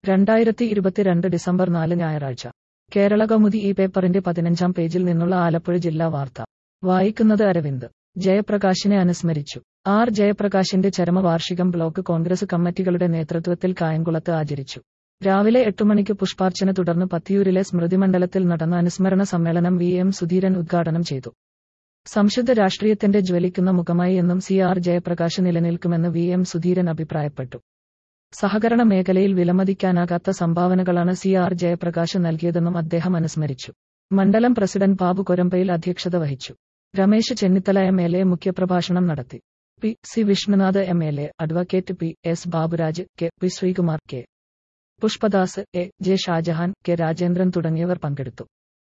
രണ്ടായിരത്തി ഇരുപത്തിരണ്ട് ഡിസംബർ നാല് ഞായറാഴ്ച കേരള കൗമുദി ഈ പേപ്പറിന്റെ പതിനഞ്ചാം പേജിൽ നിന്നുള്ള ആലപ്പുഴ ജില്ലാ വാർത്ത വായിക്കുന്നത് അരവിന്ദ് ജയപ്രകാശിനെ അനുസ്മരിച്ചു ആർ ജയപ്രകാശിന്റെ ചരമവാർഷികം ബ്ലോക്ക് കോൺഗ്രസ് കമ്മിറ്റികളുടെ നേതൃത്വത്തിൽ കായംകുളത്ത് ആചരിച്ചു രാവിലെ എട്ടു മണിക്ക് പുഷ്പാർച്ചന തുടർന്ന് പത്തിയൂരിലെ സ്മൃതിമണ്ഡലത്തിൽ നടന്ന അനുസ്മരണ സമ്മേളനം വി എം സുധീരൻ ഉദ്ഘാടനം ചെയ്തു സംശുദ്ധ രാഷ്ട്രീയത്തിന്റെ ജ്വലിക്കുന്ന മുഖമായി എന്നും സി ആർ ജയപ്രകാശ് നിലനിൽക്കുമെന്ന് വി എം സുധീരൻ അഭിപ്രായപ്പെട്ടു സഹകരണ മേഖലയിൽ വിലമതിക്കാനാകാത്ത സംഭാവനകളാണ് സി ആർ ജയപ്രകാശ് നൽകിയതെന്നും അദ്ദേഹം അനുസ്മരിച്ചു മണ്ഡലം പ്രസിഡന്റ് ബാബു കൊരമ്പയിൽ അധ്യക്ഷത വഹിച്ചു Ramesh Chennithala M L A മുഖ്യപ്രഭാഷണം നടത്തി P C Vishnunath M L A advocate P S Baburaj K P Sreekumar K Pushpadas A J Shajahan K Rajendran തുടങ്ങിയവർ പങ്കെടുത്തു